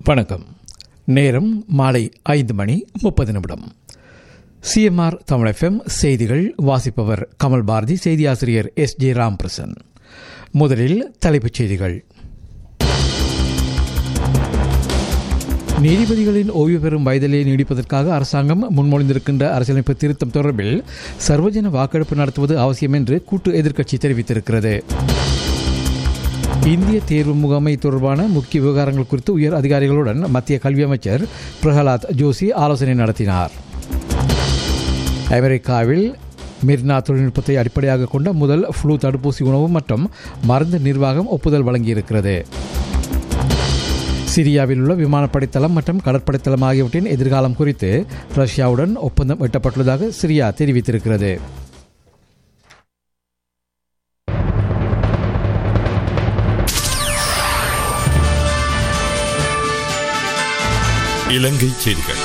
வணக்கம் நேரம் மாலை ஐந்து மணி முப்பது நிமிடம் சிஎம்ஆர் தமிழ் எஃப்எம் செய்திகள் வாசிப்பவர் கமல் பாரதி செய்தி ஆசிரியர் எஸ் ஜே ராம்பிரசன் முதலில் தலைப்புச் செய்திகள் நீதிபதிகளின் ஓய்வு பெறும் வயதிலே நீடிப்பதற்காக அரசாங்கம் முன்மொழிந்திருக்கின்ற அரசியலமைப்பு திருத்தம் தொடர்பில் சர்வஜன வாக்கெடுப்பு நடத்துவது அவசியம் என்று கூட்டு எதிர்க்கட்சி தெரிவித்திருக்கிறது இந்திய தேர்வு முகமை தொடர்பான முக்கிய விவகாரங்கள் குறித்து உயர் அதிகாரிகளுடன் மத்திய கல்வி அமைச்சர் பிரகலாத் ஜோஷி ஆலோசனை நடத்தினார் அமெரிக்காவில் மிர்னா தொழில்நுட்பத்தை அடிப்படையாக கொண்ட முதல் ஃப்ளூ தடுப்பூசி உணவு மற்றும் மருந்து நிர்வாகம் ஒப்புதல் வழங்கியிருக்கிறது சிரியாவில் உள்ள விமானப்படை தளம் மற்றும் கடற்படை தளம் ஆகியவற்றின் எதிர்காலம் குறித்து ரஷ்யாவுடன் ஒப்பந்தம் எட்டப்பட்டுள்ளதாக சிரியா தெரிவித்திருக்கிறது இலங்கை செய்திகள்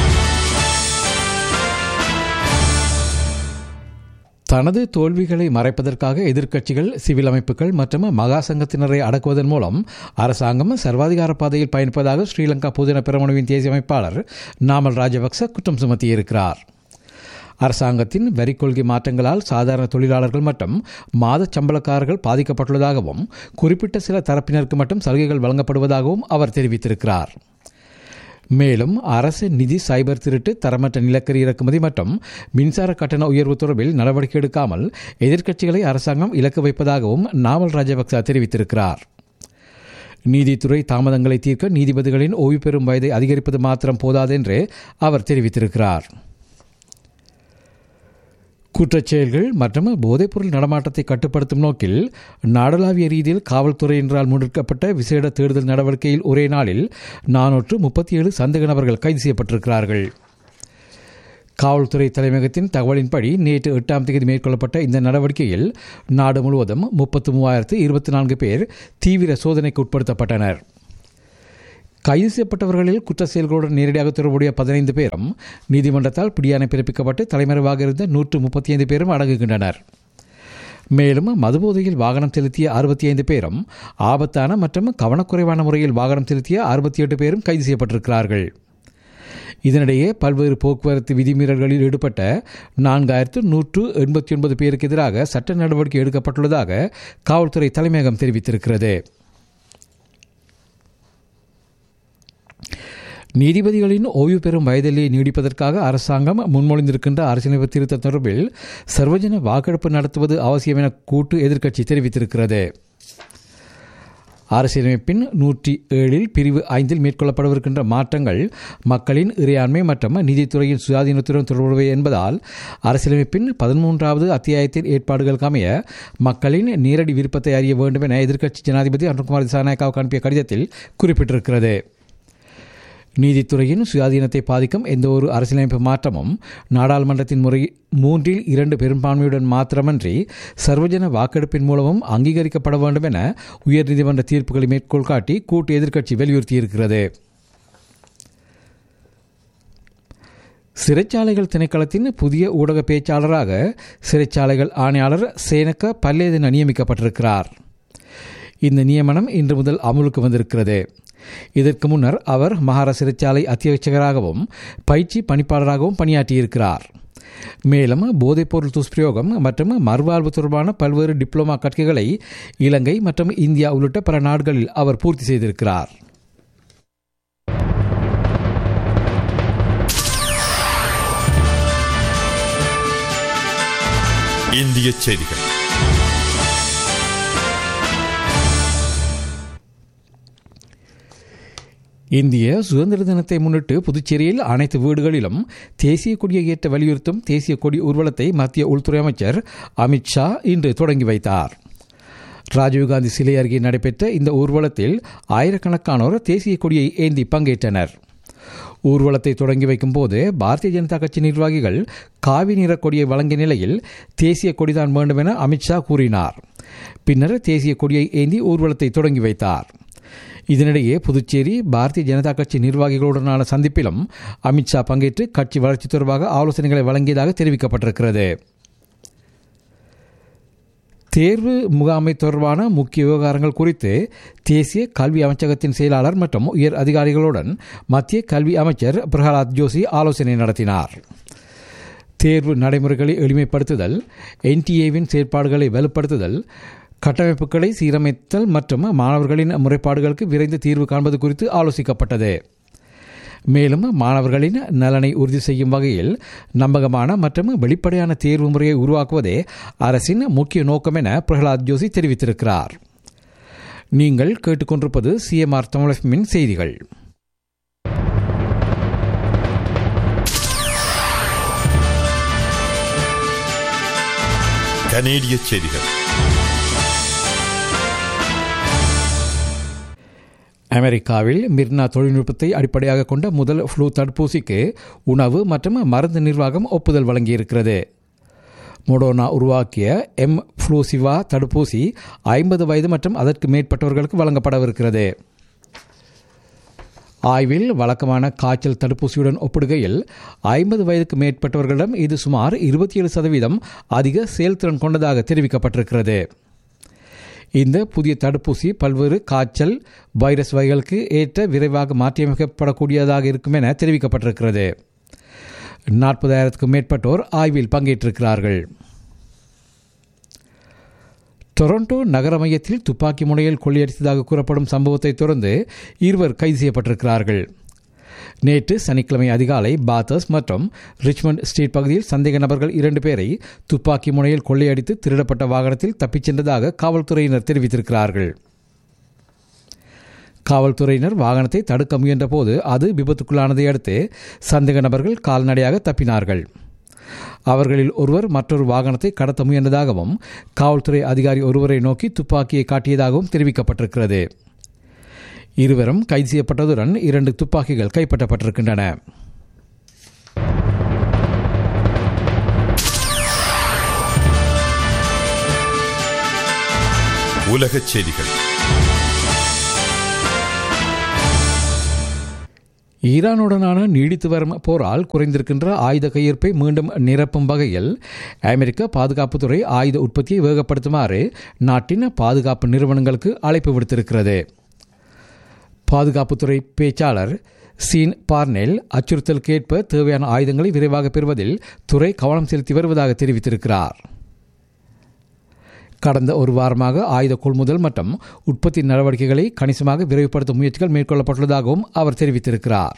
தனது தோல்விகளை மறைப்பதற்காக எதிர்க்கட்சிகள் சிவில் அமைப்புகள் மற்றும் மகா சங்கத்தினரை அடக்குவதன் மூலம் அரசாங்கம் சர்வாதிகார பாதையில் பயணிப்பதாக ஸ்ரீலங்கா பொதுஜன பெரமுனவின் தேசிய அமைப்பாளர் நாமல் ராஜபக்ச குற்றம் சுமத்தியிருக்கிறார் அரசாங்கத்தின் வரி கொள்கை மாற்றங்களால் சாதாரண தொழிலாளர்கள் மற்றும் மாத சம்பளக்காரர்கள் பாதிக்கப்பட்டுள்ளதாகவும் குறிப்பிட்ட சில தரப்பினருக்கு மட்டும் சலுகைகள் வழங்கப்படுவதாகவும் அவர் தெரிவித்திருக்கிறார் மேலும் அரசு நிதி சைபர் திருட்டு தரமற்ற நிலக்கரி இறக்குமதி மற்றும் மின்சார கட்டண உயர்வு தொடர்பில் நடவடிக்கை எடுக்காமல் எதிர்க்கட்சிகளை அரசாங்கம் இலக்கு வைப்பதாகவும் நாமல் ராஜபக்ச தெரிவித்திருக்கிறார் நீதித்துறை தாமதங்களை தீர்க்க நீதிபதிகளின் ஓய்வு பெறும் வயதை அதிகரிப்பது மாத்திரம் போதாதென்று அவர் தெரிவித்திருக்கிறார் குற்றச்செயல்கள் மற்றும் போதைப்பொருள் நடமாட்டத்தை கட்டுப்படுத்தும் நோக்கில் நாடளாவிய ரீதியில் காவல்துறையினரால் முன்னெடுக்கப்பட்ட விசேட தேடுதல் நடவடிக்கையில் ஒரே நாளில் நானூற்று முப்பத்தி ஏழு சந்தேக நபர்கள் கைது செய்யப்பட்டிருக்கிறார்கள் காவல்துறை தலைமையகத்தின் தகவலின்படி நேற்று எட்டாம் தேதி மேற்கொள்ளப்பட்ட இந்த நடவடிக்கையில் நாடு முழுவதும் முப்பத்து மூவாயிரத்து இருபத்தி நான்கு பேர் தீவிர சோதனைக்கு உட்படுத்தப்பட்டனர் கைது செய்யப்பட்டவர்களில் குற்ற செயல்களுடன் நேரடியாக தொடர்புடைய பதினைந்து பேரும் நீதிமன்றத்தால் பிடியாணை பிறப்பிக்கப்பட்டு தலைமறைவாக இருந்த நூற்று முப்பத்தி ஐந்து பேரும் அடங்குகின்றனர் மேலும் மதுபோதையில் வாகனம் செலுத்திய அறுபத்தி ஐந்து பேரும் ஆபத்தான மற்றும் கவனக்குறைவான முறையில் வாகனம் செலுத்திய அறுபத்தி எட்டு பேரும் கைது செய்யப்பட்டிருக்கிறார்கள் இதனிடையே பல்வேறு போக்குவரத்து விதிமீறல்களில் ஈடுபட்ட நான்காயிரத்து நூற்று எண்பத்தி ஒன்பது பேருக்கு எதிராக சட்ட நடவடிக்கை எடுக்கப்பட்டுள்ளதாக காவல்துறை தலைமையகம் தெரிவித்திருக்கிறது நீதிபதிகளின் ஓய்வு பெறும் வயதிலே நீடிப்பதற்காக அரசாங்கம் முன்மொழிந்திருக்கின்ற அரசியலமைப்பு திருத்த தொடர்பில் சர்வஜன வாக்கெடுப்பு நடத்துவது அவசியம் என கூட்டு எதிர்க்கட்சி தெரிவித்திருக்கிறது அரசியலமைப்பின் நூற்றி ஏழில் பிரிவு ஐந்தில் மேற்கொள்ளப்படவிருக்கின்ற மாற்றங்கள் மக்களின் இறையாண்மை மற்றும் நீதித்துறையின் சுயாதீனத்துடன் தொடர்புடைய என்பதால் அரசியலமைப்பின் பதிமூன்றாவது அத்தியாயத்தின் ஏற்பாடுகளுக்கு அமைய மக்களின் நேரடி விருப்பத்தை அறிய வேண்டும் என எதிர்க்கட்சி ஜனாதிபதி அருண்குமார் திசாநாயக்காவுக்கு அனுப்பிய கடிதத்தில் குறிப்பிட்டிருக்கிறது நீதித்துறையின் சுயாதீனத்தை பாதிக்கும் எந்த ஒரு அரசியலமைப்பு மாற்றமும் நாடாளுமன்றத்தின் முறை மூன்றில் இரண்டு பெரும்பான்மையுடன் மாத்திரமன்றி சர்வஜன வாக்கெடுப்பின் மூலமும் அங்கீகரிக்கப்பட வேண்டும் என உயர்நீதிமன்ற தீர்ப்புகளை மேற்கோள் காட்டி கூட்டு எதிர்க்கட்சி வலியுறுத்தியிருக்கிறது சிறைச்சாலைகள் திணைக்களத்தின் புதிய ஊடக பேச்சாளராக சிறைச்சாலைகள் ஆணையாளர் சேனக்க பல்லேதன நியமிக்கப்பட்டிருக்கிறார் இந்த நியமனம் இன்று முதல் அமுலுக்கு வந்திருக்கிறது இதற்கு முன்னர் அவர் மகாரா சிறைச்சாலை அத்தியட்சகராகவும் பயிற்சி பணிப்பாளராகவும் பணியாற்றியிருக்கிறார் மேலும் போதைப்பொருள் துஷ்பிரயோகம் மற்றும் மறுவாழ்வு தொடர்பான பல்வேறு டிப்ளமா கற்கைகளை இலங்கை மற்றும் இந்தியா உள்ளிட்ட பல நாடுகளில் அவர் பூர்த்தி செய்திருக்கிறார் இந்திய செய்திகள் இந்திய சுதந்திர தினத்தை முன்னிட்டு புதுச்சேரியில் அனைத்து வீடுகளிலும் தேசிய கொடியை ஏற்ற வலியுறுத்தும் தேசிய கொடி ஊர்வலத்தை மத்திய உள்துறை அமைச்சர் அமித்ஷா இன்று தொடங்கி வைத்தார் ராஜீவ்காந்தி சிலை அருகே நடைபெற்ற இந்த ஊர்வலத்தில் ஆயிரக்கணக்கானோர் தேசிய கொடியை ஏந்தி பங்கேற்றனர் ஊர்வலத்தை தொடங்கி வைக்கும் போது பாரதிய ஜனதா கட்சி நிர்வாகிகள் காவி நிற கொடியை வழங்கிய நிலையில் தேசிய கொடிதான் வேண்டும் என அமித்ஷா கூறினார் பின்னர் தேசிய கொடியை ஏந்தி ஊர்வலத்தை தொடங்கி வைத்தார் இதனிடையே புதுச்சேரி பாரதிய ஜனதா கட்சி நிர்வாகிகளுடனான சந்திப்பிலும் அமித்ஷா பங்கேற்று கட்சி வளர்ச்சி தொடர்பாக ஆலோசனைகளை வழங்கியதாக தெரிவிக்கப்பட்டிருக்கிறது தேர்வு முகாமை தொடர்பான முக்கிய விவகாரங்கள் குறித்து தேசிய கல்வி அமைச்சகத்தின் செயலாளர் மற்றும் உயர் அதிகாரிகளுடன் மத்திய கல்வி அமைச்சர் பிரகலாத் ஜோஷி ஆலோசனை நடத்தினார் தேர்வு நடைமுறைகளை எளிமைப்படுத்துதல் என்டிஏவின் செயற்பாடுகளை வலுப்படுத்துதல் கட்டமைப்புகளை சீரமைத்தல் மற்றும் மாணவர்களின் முறைப்பாடுகளுக்கு விரைந்து தீர்வு காண்பது குறித்து ஆலோசிக்கப்பட்டது மேலும் மாணவர்களின் நலனை உறுதி செய்யும் வகையில் நம்பகமான மற்றும் வெளிப்படையான தேர்வு முறையை உருவாக்குவதே அரசின் முக்கிய நோக்கம் என பிரகலாத் ஜோஷி தெரிவித்திருக்கிறார் நீங்கள் கேட்டுக்கொண்டிருப்பது சிஎம்ஆர் தமிழகமின் செய்திகள் கனேடிய செய்திகள் அமெரிக்காவில் மிர்னா தொழில்நுட்பத்தை அடிப்படையாக கொண்ட முதல் ஃப்ளூ தடுப்பூசிக்கு உணவு மற்றும் மருந்து நிர்வாகம் ஒப்புதல் வழங்கியிருக்கிறது மொடோனா உருவாக்கிய எம் ஃப்ளூசிவா தடுப்பூசி ஐம்பது வயது மற்றும் அதற்கு மேற்பட்டவர்களுக்கு வழங்கப்படவிருக்கிறது ஆய்வில் வழக்கமான காய்ச்சல் தடுப்பூசியுடன் ஒப்பிடுகையில் ஐம்பது வயதுக்கு மேற்பட்டவர்களிடம் இது சுமார் இருபத்தி ஏழு சதவீதம் அதிக செயல்திறன் கொண்டதாக தெரிவிக்கப்பட்டிருக்கிறது இந்த புதிய தடுப்பூசி பல்வேறு காய்ச்சல் வைரஸ் வகைகளுக்கு ஏற்ற விரைவாக மாற்றியமைக்கப்படக்கூடியதாக இருக்கும் என தெரிவிக்கப்பட்டிருக்கிறது நாற்பதாயிரத்துக்கும் மேற்பட்டோர் ஆய்வில் பங்கேற்றிருக்கிறார்கள் டொரண்டோ நகர மையத்தில் துப்பாக்கி முனையில் கொள்ளையடித்ததாக கூறப்படும் சம்பவத்தை தொடர்ந்து இருவர் கைது செய்யப்பட்டிருக்கிறார்கள் நேற்று சனிக்கிழமை அதிகாலை பாத்தர்ஸ் மற்றும் ரிச்மண்ட் ஸ்ட்ரீட் பகுதியில் சந்தேக நபர்கள் இரண்டு பேரை துப்பாக்கி முனையில் கொள்ளையடித்து திருடப்பட்ட வாகனத்தில் தப்பிச் சென்றதாக காவல்துறையினர் தெரிவித்திருக்கிறார்கள் காவல்துறையினர் வாகனத்தை தடுக்க முயன்றபோது அது விபத்துக்குள்ளானதை அடுத்து சந்தேக நபர்கள் கால்நடையாக தப்பினார்கள் அவர்களில் ஒருவர் மற்றொரு வாகனத்தை கடத்த முயன்றதாகவும் காவல்துறை அதிகாரி ஒருவரை நோக்கி துப்பாக்கியை காட்டியதாகவும் தெரிவிக்கப்பட்டிருக்கிறது இருவரும் கைது செய்யப்பட்டதுடன் இரண்டு துப்பாக்கிகள் கைப்பற்றப்பட்டிருக்கின்றன உலகச் செய்திகள் ஈரானுடனான நீடித்து வரும் போரால் குறைந்திருக்கின்ற ஆயுத கையிருப்பை மீண்டும் நிரப்பும் வகையில் அமெரிக்க பாதுகாப்புத்துறை ஆயுத உற்பத்தியை வேகப்படுத்துமாறு நாட்டின் பாதுகாப்பு நிறுவனங்களுக்கு அழைப்பு விடுத்திருக்கிறது பாதுகாப்புத்துறை பேச்சாளர் சீன் பார்னெல் அச்சுறுத்தலுக்கு ஏற்ப தேவையான ஆயுதங்களை விரைவாக பெறுவதில் துறை கவனம் செலுத்தி வருவதாக தெரிவித்திருக்கிறார் கடந்த ஒரு வாரமாக ஆயுத கொள்முதல் மற்றும் உற்பத்தி நடவடிக்கைகளை கணிசமாக விரைவுபடுத்தும் முயற்சிகள் மேற்கொள்ளப்பட்டுள்ளதாகவும் அவர் தெரிவித்திருக்கிறார்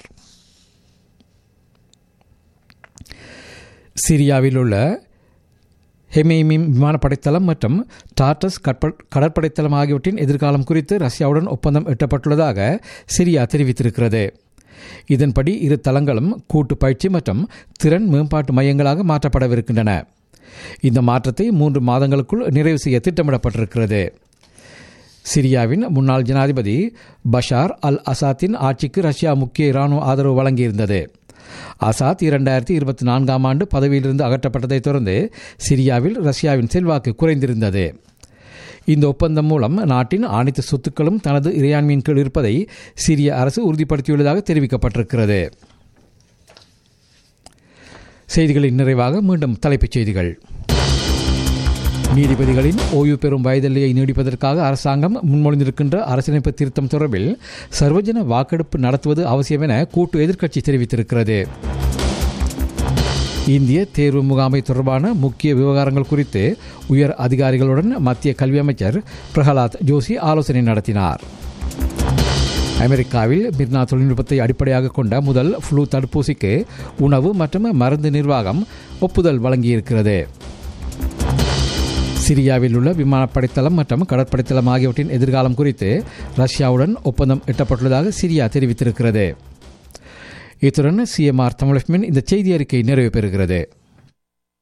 சிரியாவில் உள்ள ஹெமேமிம் விமானப்படைத்தளம் மற்றும் டார்டஸ் கடற்படைத்தளம் ஆகியவற்றின் எதிர்காலம் குறித்து ரஷ்யாவுடன் ஒப்பந்தம் எட்டப்பட்டுள்ளதாக சிரியா தெரிவித்திருக்கிறது இதன்படி இரு தளங்களும் கூட்டு பயிற்சி மற்றும் திறன் மேம்பாட்டு மையங்களாக மாற்றப்படவிருக்கின்றன இந்த மாற்றத்தை மூன்று மாதங்களுக்குள் நிறைவு செய்ய திட்டமிடப்பட்டிருக்கிறது சிரியாவின் முன்னாள் ஜனாதிபதி பஷார் அல் அசாத்தின் ஆட்சிக்கு ரஷ்யா முக்கிய இராணுவ ஆதரவு வழங்கியிருந்தது அசாத் இரண்டாயிரத்தி இருபத்தி நான்காம் ஆண்டு பதவியிலிருந்து அகற்றப்பட்டதைத் தொடர்ந்து சிரியாவில் ரஷ்யாவின் செல்வாக்கு குறைந்திருந்தது இந்த ஒப்பந்தம் மூலம் நாட்டின் அனைத்து சொத்துக்களும் தனது இறையாண்மையின் கீழ் இருப்பதை சிரிய அரசு உறுதிப்படுத்தியுள்ளதாக தெரிவிக்கப்பட்டிருக்கிறது செய்திகளின் நிறைவாக மீண்டும் தலைப்புச் செய்திகள் நீதிபதிகளின் ஓய்வு பெறும் வயதெல்லையை நீடிப்பதற்காக அரசாங்கம் முன்மொழிந்திருக்கின்ற அரசியலமைப்பு திருத்தம் தொடர்பில் சர்வஜன வாக்கெடுப்பு நடத்துவது அவசியம் என கூட்டு எதிர்க்கட்சி தெரிவித்திருக்கிறது இந்திய தேர்வு முகாமை தொடர்பான முக்கிய விவகாரங்கள் குறித்து உயர் அதிகாரிகளுடன் மத்திய கல்வி அமைச்சர் பிரகலாத் ஜோஷி ஆலோசனை நடத்தினார் அமெரிக்காவில் மிர்னா தொழில்நுட்பத்தை அடிப்படையாக கொண்ட முதல் ஃப்ளூ தடுப்பூசிக்கு உணவு மற்றும் மருந்து நிர்வாகம் ஒப்புதல் வழங்கியிருக்கிறது சிரியாவில் உள்ள விமானப்படைத்தளம் மற்றும் கடற்படைத்தளம் ஆகியவற்றின் எதிர்காலம் குறித்து ரஷ்யாவுடன் ஒப்பந்தம் எட்டப்பட்டுள்ளதாக சிரியா தெரிவித்திருக்கிறது இத்துடன் சிஎம்ஆர் தமிழகமின் இந்த செய்தி அறிக்கை நிறைவு பெறுகிறது